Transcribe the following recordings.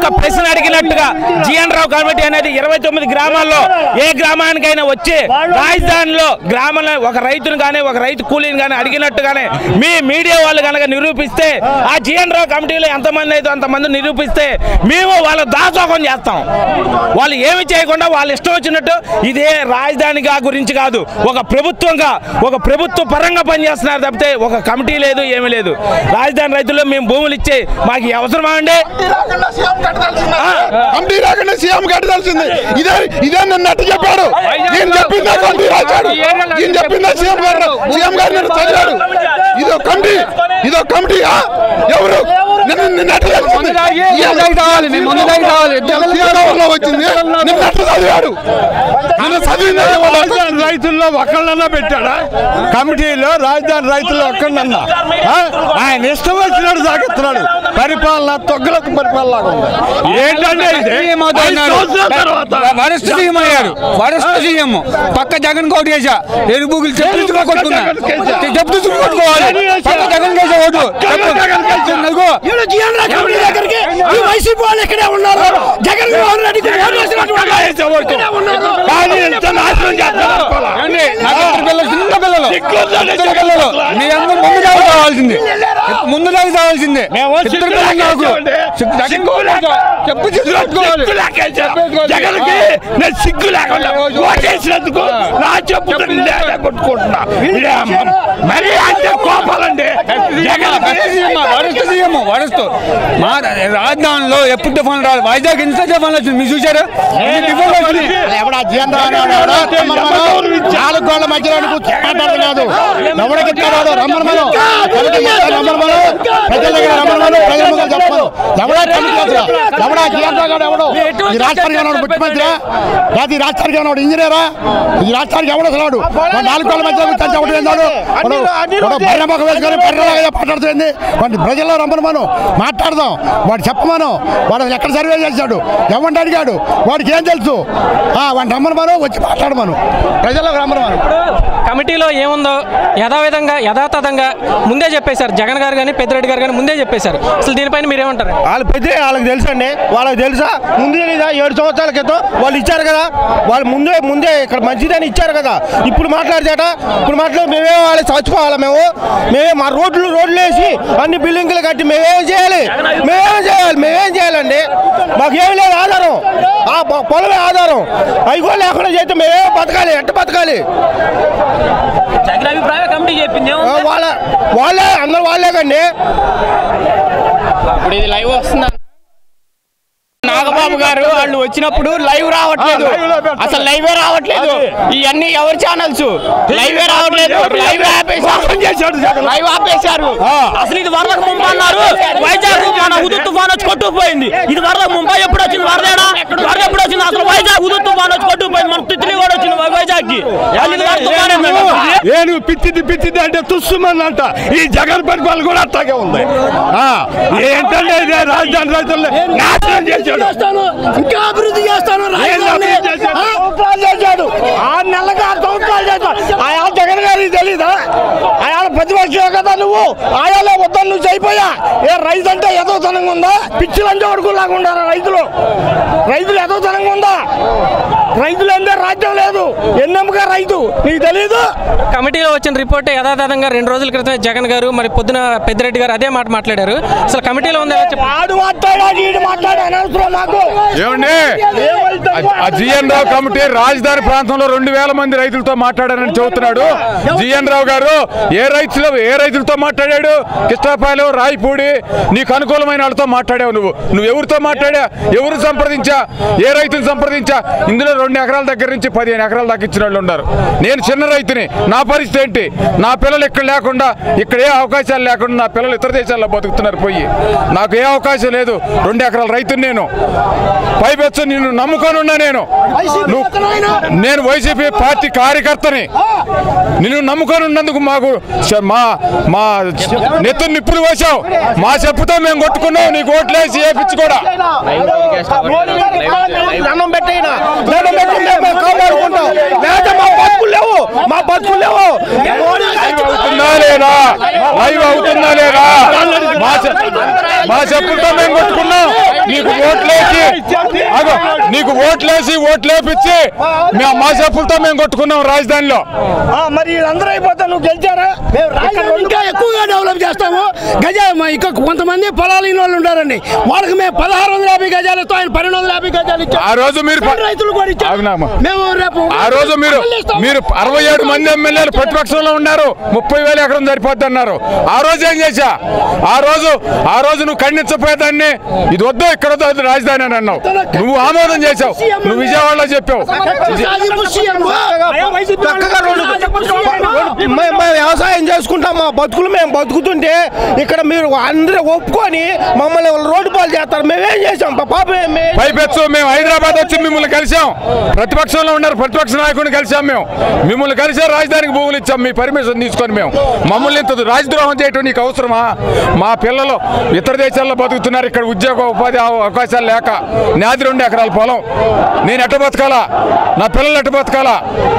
ప్రశ్న అడిగినట్టుగా జిఎన్ రావు కమిటీ అనేది ఇరవై తొమ్మిది గ్రామాల్లో ఏ గ్రామానికైనా వచ్చి రాజధానిలో గ్రామంలో ఒక రైతును కానీ ఒక రైతు కూలీని కానీ అడిగినట్టుగానే మీ మీడియా వాళ్ళు కనుక నిరూపిస్తే ఆ జిఎన్ రావు కమిటీలో ఎంతమంది అయితే అంతమంది నిరూపిస్తే మేము వాళ్ళ దాసోహం చేస్తాం వాళ్ళు ఏమి చేయకుండా వాళ్ళు ఇష్టం వచ్చినట్టు ఇదే రాజధానిగా గురించి కాదు ఒక ప్రభుత్వంగా ఒక ప్రభుత్వ పరంగా పనిచేస్తున్నారు తప్పితే ఒక కమిటీ లేదు ఏమీ లేదు రాజధాని రైతుల్లో మేము భూములు ఇచ్చే మాకు ఈ అవసరమా అండి కమిటీ రాకుండా సీఎం కట్టాల్సింది ఇదే ఇదే నన్ను అట్టు చెప్పాడు నేను చెప్పిందా కమిటీ రాశాడు నేను చెప్పిందా సీఎం గారు సీఎం గారు నన్ను చదివాడు ఇదో కమిటీ ఇదో కమిటీయా ఎవరు నిన్ను నిన్ను అట్టు తెలిసింది సీఎంలో వచ్చింది నిన్ను అట్టు చదివాడు నిన్ను చదివిందా రాజధాని రైతుల్లో ఒక్కళ్ళన్నా పెట్టాడా కమిటీలో రాజధాని రైతుల్లో ఒక్కడన్నా ఆయన ఇష్టం వచ్చినాడు సాగిస్తున్నాడు పరిపాలన తొగ్గలకు పరిపాలన లాగా ఉంది ఏంటంటే ఇది? ఐదు సంవత్సరాల తర్వాత వరస్ట్ సీఎం అయ్యారు వరస్ట్ సీఎం పక్క జగన్ కోటి వేసా ఎరుపుగులు చెప్పులు కొట్టుకున్నా చెప్పులు కొట్టుకోవాలి పక్క జగన్ కేసా ఓటు చెప్పు. నలుగు. వైసీపీ వాళ్ళు ఇక్కడే ఉన్నారు జగన్మోహన్ రెడ్డికి కానీ ఎంత నాశనం చేస్తారు అనుకోవాలా? ఏమండి? నాకు ఇద్దరు పిల్లలు చిన్న పిల్లలు ఇద్దరు పిల్లలు మీ అందరూ ముందు దాకా కావాల్సింది ముందు దాకా కావాల్సిందే ఇద్దరు పిల్లలు నాకు జగన్ కోటి చెప్పు చేతులు పట్టుకోవాలి. సిగ్గు లేకేశారు. జగన్కి నేను సిగ్గు లేకుండా ఓటేసినందుకు నా చెప్పుతో నేనే కొట్టుకుంటున్నా ఇదే అమ్మ. మరీ అంతే కోపాలండి జగన్ వరస్ట్ సీఎం వరస్ట్ మా రాజధానిలో ఎప్పుడు తుఫాన్ రాదు వైజాగ్ ఎంత తుఫాన్ వచ్చింది మీరు చూసారు ఎన్ని తుఫాన్లు వచ్చినాయి? ఎవడా జీఎన్ నాలుగు గోళ్ల మధ్యలో మాట్లాడదు కాదు ఎవరికి ఇస్తాడు రమ్మను రమ్మను ప్రజల దగ్గర రమ్మను ప్రజల ముందు చెప్పను ఎవడా కమిటీ ఎవడా జీఎన్ గారు ఎవడు ఈ రాష్ట్రానికి ఎవడు ముఖ్యమంత్రి కాదు ఈ రాష్ట్రానికి ఎవడు ఇంజనీరా ఈ రాష్ట్రానికి ఎవడు అసలు వాడు? వాడు నాలుగు గోళ్ల మధ్యలో కూర్చొని చెప్పడం ఏందాడు బర్రె మొక్క వేసుకొని బర్రెలాగా మాట్లాడుతుంది వాడిని ప్రజల్లో రమ్మను మనం మాట్లాడదాం వాడు చెప్పమను వాడు ఎక్కడ సర్వే చేశాడు ఎవరిని అడిగాడు వాడికి ఏం తెలుసు ఆ, వాడిని రమ్మను మనం వచ్చి మాట్లాడమను ప్రజల్లో రమ్మను మనం కమిటీలో ఏముందో యథావిధంగా యథాతథంగా ముందే చెప్పేశారు జగన్ గారు కానీ పెద్దిరెడ్డి గారు కానీ ముందే చెప్పేశారు అసలు దీనిపైన మీరేమంటారు వాళ్ళ పెద్ద వాళ్ళకి తెలుసా అండి వాళ్ళకి తెలుసా ముందు తెలీదా ఏడు సంవత్సరాల క్రితం వాళ్ళు ఇచ్చారు కదా వాళ్ళు ముందే ముందే ఇక్కడ మంచిదని ఇచ్చారు కదా ఇప్పుడు మాట్లాడితేట ఇప్పుడు మాట్లాడి మేమే వాళ్ళు చచ్చిపోవాలా మేము మేమే మా రోడ్లు రోడ్లు వేసి అన్ని బిల్డింగ్లు కట్టి మేమేం చేయాలి మేమేం చేయాలి మేమేం చేయాలండి మాకేం లేదు ఆధారం ఆ పొ- పొలమే ఆధారం అవి కూడా లేకుండా చేస్తే మేమే బతకాలి ఎట్ట బతకాలి జగన్ అభిప్రాయం కమిటీ చెప్పింది ఆ, వాళ్ళ వాళ్ళే అందరు వాళ్ళే కండి ఇప్పుడు ఇది లైవ్ వస్తుందా నాగబాబు గారు వాళ్ళు వచ్చినప్పుడు లైవ్ రావట్లేదు అసలు లైవే రావట్లేదు ఇవన్నీ ఎవరి ఛానల్స్ లైవే రావట్లేదు లైవ్ ఆపేశారు లైవ్ ఆపేశారు అసలు ఇది వరదకు ముంపు అన్నారు వైజాగ్ మన ఉదు తుఫాన్ వచ్చి కొట్టుకుపోయింది ఇది వరద ముంబై ఎప్పుడు వచ్చింది వరదేనా వరద ఎప్పుడు వచ్చింది అసలు వైజాగ్ ఉదు తుఫాన్ వచ్చి కొట్టుకుపోయింది మన తిత్లీ కూడా వచ్చింది వైజాగ్ కి అది ఇది వరద తుఫానే మేడం. నేను పిచ్చిది పిచ్చిది అంటే తుస్సుమందంట ఈ జగన్ పరిపాలన కూడా అట్లాగే ఉంది ఆ, ఏంటంటే ఇదే రాజధాని రైతులు నాశనం చేశాడు ఇంకా అభివృద్ధి చేస్తాను రాజధానిని. ఆ, సంవత్సరాలు చేశాడు ఆరు నెలలకు ఆరు సంవత్సరాలు చేశాడు ఆయా జగన్ గారికి తెలీదా ఆయా ప్రతిపక్షం కదా నువ్వు ఆయాలో వద్దని నువ్వు అయిపోయా ఏ రైతు అంటే ఎదోతనంగా ఉందా పిచ్చిలంటే వడుకులాగా ఉండాలి రైతులు రైతులు ఎదోతనంగా ఉందా రైతులు అంటే రాజ్యం లేదు ఎన్నెమ్మగా రైతు నీకు తెలీదు కమిటీలో వచ్చిన రిపోర్ట్ యథాతథంగా రెండు రోజుల క్రితమే జగన్ గారు మరి పొద్దున పెద్దిరెడ్డి గారు అదే మాట మాట్లాడారు అసలు కమిటీలో ఉందా చెప్పండి ఆడు మాట్లాడాడు ఈడు మాట్లాడు అనవసరం మాకు ఏమండి ఆ జిఎన్ రావు కమిటీ రాజధాని ప్రాంతంలో రెండు వేల మంది రైతులతో మాట్లాడారని చెబుతున్నాడు జిఎన్ రావు గారు ఏ రైతులు ఏ రైతులతో మాట్లాడాడు కిష్టాపాలెం రాయపూడి నీకు అనుకూలమైన వాళ్ళతో మాట్లాడావు నువ్వు నువ్వు ఎవరితో మాట్లాడా ఎవరు సంప్రదించా ఏ రైతుని సంప్రదించా ఇందులో రెండు ఎకరాల దగ్గర నుంచి పదిహేను ఎకరాల దాకా ఇచ్చిన వాళ్ళు ఉన్నారు నేను చిన్న రైతుని నా పరిస్థితి ఏంటి నా పిల్లలు ఇక్కడ లేకుండా ఇక్కడ ఏ అవకాశాలు లేకుండా నా పిల్లలు ఇతర దేశాల్లో బతుకుతున్నారు పోయి నాకు ఏ అవకాశం లేదు రెండు ఎకరాల రైతుని నేను పైపెచ్చు నిన్ను నమ్ముకొని ఉన్నా నేను నువ్వు నేను వైసీపీ పార్టీ కార్యకర్తని నిన్ను నమ్ముకొని ఉన్నందుకు మాకు చ- మా మా నెత్తుని నిప్పులు వేశావు మా చెప్పుతో మేము కొట్టుకున్నాం నీకు ఓట్లేసి వేపించి కూడా దండం పెట్టైనా దండం పెట్టి మేము కాపాడుకుంటాం లేదా మా బతుకులు లేవు మా బతుకులు లేవు అవుతుందా లేదా లైవ్ అవుతుందా లేదా మా చె- మా చెప్పులతో మేము కొట్టుకున్నాం నీకు ఓట్లేసి అగో నీకు ఓట్లేసి ఓట్లేపించి మేము మా చెప్పులతో మేము కొట్టుకున్నాం రాజధానిలో మరి వీళ్ళందరూ అయిపోతా నువ్వు గెలిచారా ఇంకా ఎక్కువగా డెవలప్ చేస్తాము గజ మా ఇంకా కొంతమంది పొలాలు ఇన్ని వాళ్ళు ఉన్నారండి వాళ్ళకి మేము పదహారు వందల యాభై గజాలు ఇస్తాం ఆయన పన్నెండు వందల యాభై గజాలు ఇచ్చాం ఆ రోజు మీరు ప- రైతులు కూడా ఇచ్చాం అవునమ్మా. మేము రేపు ఆ రోజు మీరు మళ్ళీ ఇస్తాం. మీరు అరవై ఏడు మంది ఎమ్మెల్యేలు ప్రతిపక్షంలో ఉన్నారు ముప్పై వేలు ఎకరం సరిపోద్ది అన్నారు ఆ రోజు ఏం చేశా ఆ రోజు ఆ రోజు నువ్వు ఖండించపోయేదాన్ని ఇది వద్దు ఇక్కడ వద్దు అది రాజధాని అని అన్నావు నువ్వు ఆమోదం చేశావు నువ్వు విజయవాడలో చెప్పావు సాధింపు సీఎం. చక్కగా రోడ్డు మేము మేము వ్యవసాయం చేసుకుంటాం మా బతుకులు మేము బతుకుతుంటే ఇక్కడ మీరు అందరూ ఒప్పుకొని మమ్మల్ని రోడ్డు పాలు చేస్తారు మేమేం చేసాం పా- పాపం ఏం- మేము పైపెచ్చు మేము హైదరాబాద్ వచ్చి మిమ్మల్ని కలిసాం ప్రతిపక్షంలో ఉన్నారు ప్రతిపక్ష నాయకుడిని కలిసాం మేము మిమ్మల్ని కలిసే రాజధానికి భూములు ఇచ్చాం మీ పర్మిషన్ తీసుకొని మేము మమ్మల్ని ఇంత రాజద్రోహం చేయటం నీకు అవసరమా మా పిల్లలు ఇతర దేశాల్లో బతుకుతున్నారు ఇక్కడ ఉద్యోగ ఉపాధి అవ- అవకాశాలు లేక నాది రెండు ఎకరాల పొలం నేను ఎట్ట బతకాలా నా పిల్లలు ఎట్ట బతకాలా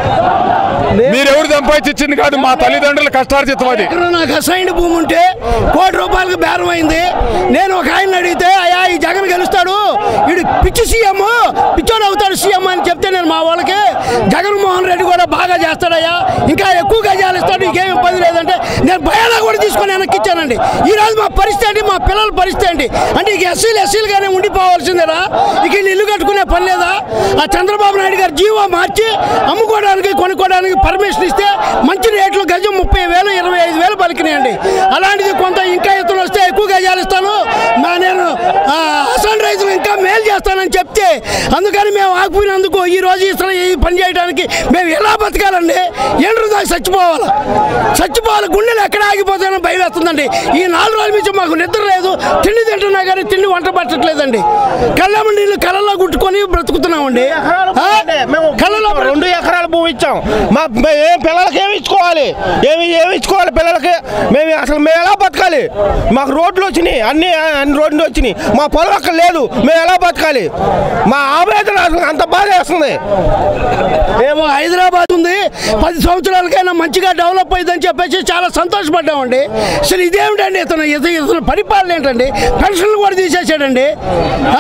మీరెవరు సంపాదించి ఇచ్చింది కాదు మా తల్లిదండ్రుల కష్టార్జితం అది ఇక్కడ నాకు అసైన్డ్ భూమి ఉంటే కోటి రూపాయలకు బేరం అయింది నేను ఒక ఆయన అడిగితే అయ్యా ఈ జగన్ గెలుస్తాడు వీడు పిచ్చి సీఎం పిచ్చోడు అవుతాడు సీఎం అని చెప్తే నేను మా వాళ్ళకి జగన్మోహన్ రెడ్డి కూడా బాగా చేస్తాడయ్యా ఇంకా ఎక్కువ గజాలు ఇస్తాడు ఇంకేం ఇబ్బంది లేదంటే నేను భయాలా కూడా తీసుకొని వెనక్కి ఇచ్చానండి ఈ రోజు మా పరిస్థితి ఏంటి మా పిల్లల పరిస్థితి ఏంటి అంటే ఇక ఎస్సీలు ఎస్సీలుగానే ఉండిపోవాల్సిందేనా ఇక వీళ్ళు ఇల్లు కట్టుకునే పని లేదా ఆ చంద్రబాబు నాయుడు గారు జీవో మార్చి అమ్ముకోవడానికి కొనుక్కోవడానికి పర్మిషన్ ఇస్తే మంచి రేట్లు గజం ముప్పై వేలు ఇరవై ఐదు వేలు పలికినాయండి అలాంటిది కొంత ఇంకా ఎత్తులు వస్తే ఎక్కువ గజాలు ఇస్తాను మా నేను ఆ, అసలు రైతులు ఇంకా మేలు చేస్తానని చెప్తే అందుకని మేము ఆగిపోయినందుకు ఈ రోజు ఇతర ఈ పని చేయడానికి మేము ఎలా బతకాలండి ఎండ్రు దాకా చచ్చిపోవాలి చచ్చిపోవాలి గుండెలు ఎక్కడ ఆగిపోతాయని భయం వేస్తుందండి ఈ నాలుగు రోజుల నుంచి మాకు నిద్ర లేదు తిండి తింటున్నా కానీ తిండి వంట పట్టట్లేదండి కళ్ళమ్మ నీళ్ళు కళ్ళలో గుట్టుకొని బ్రతుకుతున్నామండి ఆ? మేము కళ్ళలో రెండు ఎకరాల భూమి ఇచ్చాం మా మే- ఏం పిల్లలకి ఏమి ఇచ్చుకోవాలి ఏమి ఏమి ఇచ్చుకోవాలి పిల్లలకి మేము అసలు మేము ఎలా బతకాలి మాకు రోడ్లు వచ్చినాయి అన్ని అన్ని రోడ్లు వచ్చినాయి మా పొలం అక్కడ లేదు మేము ఎలా బతకాలి మా ఆవేదన అసలు అంత బాధ వేస్తుంది ఏమో హైదరాబాద్ ఉంది పది సంవత్సరాలకైనా మంచిగా డెవలప్ అయిందని చెప్పేసి చాలా సంతోషపడ్డామండి అసలు ఇదేమిటండి ఇతను ఇతను ఇతను పరిపాలన ఏంటండి పెన్షన్లు కూడా తీసేసాడండి ఆ?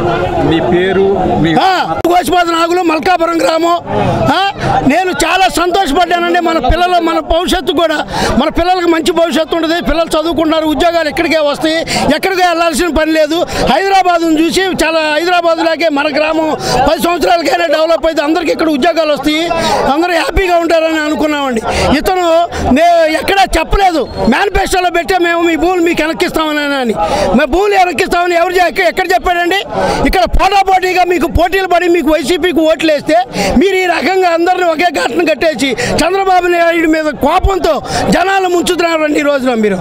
మీ పేరు మీ ఆ, గోసిపాద నాగులు మల్కాపురం గ్రామం ఆ, నేను చాలా సంతోషపడ్డానండి మన పిల్లల మన భవిష్యత్తు కూడా మన పిల్లలకు మంచి భవిష్యత్తు ఉంటుంది పిల్లలు చదువుకుంటున్నారు ఉద్యోగాలు ఎక్కడికే వస్తాయి ఎక్కడికే వెళ్ళాల్సిన పని లేదు హైదరాబాద్ను చూసి చాలా హైదరాబాద్ లాగే మన గ్రామం పది సంవత్సరాలకైనా డెవలప్ అయితే అందరికీ ఇక్కడ ఉద్యోగాలు వస్తాయి అందరూ హ్యాపీగా ఉంటారని అనుకున్నామండి ఇతను నే ఎక్కడా చెప్పలేదు మేనిఫెస్టోలో పెట్టే మేము మీ భూములు మీకు వెనక్కిస్తామని అని మేము భూములు వెనక్కిస్తామని ఎవరు చె- ఎక్కడ చెప్పాడండి ఇక్కడ పోటాపోటీగా మీకు పోటీలు పడి మీకు వైసీపీకి ఓట్లు వేస్తే మీరు ఈ రకంగా అందరిని ఒకే ఘటన కట్టేసి చంద్రబాబు నాయుడు మీద కోపంతో జనాలు ముంచుతున్నారండి ఈ రోజున మీరు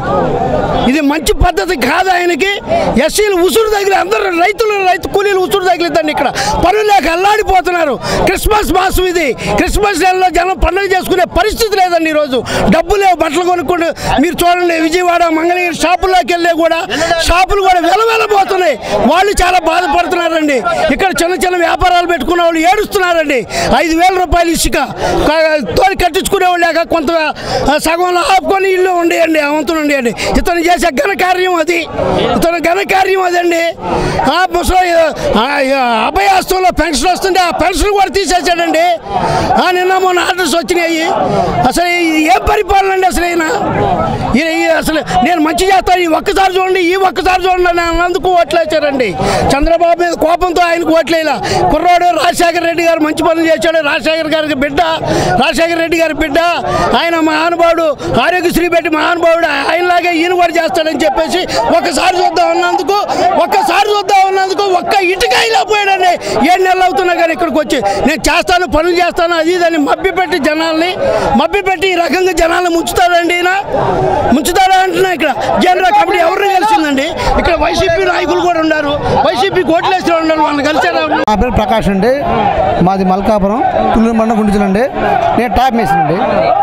ఇది మంచి పద్ధతి కాదు ఆయనకి ఎస్సీలు ఉసురు తగిలి అందరూ రైతులు రైతు కూలీలు ఉసురు తగిలిద్దండి ఇక్కడ పనులు లేక అల్లాడిపోతున్నారు క్రిస్మస్ మాసం ఇది క్రిస్మస్ నెలలో జనం పండుగ చేసుకునే పరిస్థితి లేదండి ఈరోజు డబ్బు లేవు బట్టలు కొనుక్కుంటూ మీరు చూడండి విజయవాడ మంగళగిరి షాపుల్లోకి వెళ్ళే కూడా షాపులు కూడా వెలవెలబోతున్నాయి వాళ్ళు చాలా బాధపడుతున్నారండి ఇక్కడ చిన్న చిన్న వ్యాపారాలు పెట్టుకున్న వాళ్ళు ఏడుస్తున్నారండి ఐదు వేల రూపాయలు ఇసుక క- తోలి కట్టించుకునే వాళ్ళు లేక కొంత ఆ, సగంలో ఆపుకొని ఇల్లు ఉండేయండి అవంతులు ఉండేయండి ఇతను చేసే ఘనకార్యం అది ఇతను ఘనకార్యం అదండి ఆ ముసలి ఆ, ఆ, అభయాస్తంలో పెన్షన్ వస్తుంటే ఆ పెన్షన్ కూడా తీసేసాడండి ఆ, నిన్న మొన్న ఆర్డర్స్ వచ్చినాయి అసలు ఇది ఏం పరిపాలన అండి అసలు ఈయన ఈయన ఈయన అసలు నేను మంచి చేస్తాను ఈ ఒక్కసారి చూడండి ఈ ఒక్కసారి చూడండి అని అన్నందుకు ఓట్లేశారండి చంద్రబాబు మీద కోపంతో ఆయనకు ఓట్లేలా కుర్రాడు రాజశేఖర రెడ్డి గారు మంచి పనులు చేశాడు రాజశేఖర గారికి బిడ్డ రాజశేఖర రెడ్డి గారి బిడ్డ ఆయన మహానుభావుడు ఆరోగ్యశ్రీ పెట్టి మహానుభావుడు ఆయనలాగే ఈయన కూడా చేస్తాడని చెప్పేసి ఒక్కసారి చూద్దాం అన్నందుకు ఒక్కసారి చూద్దాం అన్నందుకు ఒక్క ఇటుక ఇలా పోయాడండి ఏడు నెలలు అవుతున్నా కానీ ఇక్కడికి వచ్చి నేను చేస్తాను పనులు చేస్తాను అది దాన్ని మభ్యపెట్టి జనాల్ని మభ్యపెట్టి ఈ రకంగా జనాలను ముంచుతాడండి ఈయన ముంచుతాడా అంటున్నా ఇక్కడ జనరల్ కమిటీ ఎవరిని కలిసిందండి ఇక్కడ వైసీపీ నాయకులు కూడా ఉన్నారు వైసీపీ కోట్లేసి ఉన్నారు వాళ్ళని కలిసారా నా పేరు ప్రకాష్ అండి మాది మల్కాపురం తుళ్ళూరు మండలం గుండిచలు అండి నేను ట్యాప్ మేసిన అండి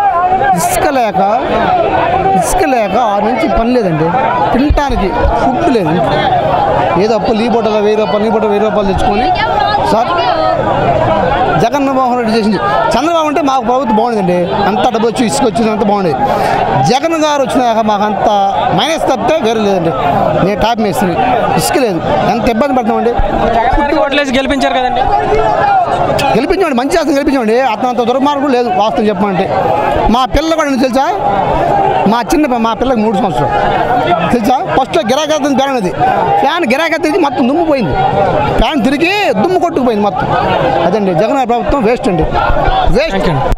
ఇసుక లేక ఇసుక లేక ఆరు నుంచి పని లేదండి తినటానికి ఫుడ్ లేదు ఏదో అప్పు లీ బొట్టలో వెయ్యి రూపాయలు నీ బొట్ట వెయ్యి రూపాయలు తెచ్చుకొని సార్ జగన్మోహన్ రెడ్డి చేసింది చంద్రబాబు అంటే మాకు ప్రభుత్వం బాగుండేదండి అంత డబ్బు వచ్చి ఇసుక వచ్చింది అంత బాగుండేది జగన్ గారు వచ్చినాక మాకు అంత మైనస్ తప్పితే వేరే లేదండి నేను టాప్ మేస్తుంది ఇసుక లేదు ఎంత ఇబ్బంది పడుతున్నామండి ఓట్లేసి గెలిపించారు కదండి గెలిపించండి మంచి చేస్తాం గెలిపించండి అతను అంత దుర్మార్గం లేదు వాస్తవం చెప్పమంటే మా పిల్ల కూడా ఎందుకు తెలుసా మా చిన్న మా పిల్లకి మూడు సంవత్సరాలు తెలుసా ఫస్ట్లో గిరాకెత్తుంది ఫ్యాన్ అది ఫ్యాన్ గిరాకెత్తింది మొత్తం దుమ్ము పోయింది ఫ్యాన్ తిరిగి దుమ్ము కొట్టుకుపోయింది మొత్తం అదండి జగన్ ప్రభుత్వం వేస్ట్ అండి వేస్ట్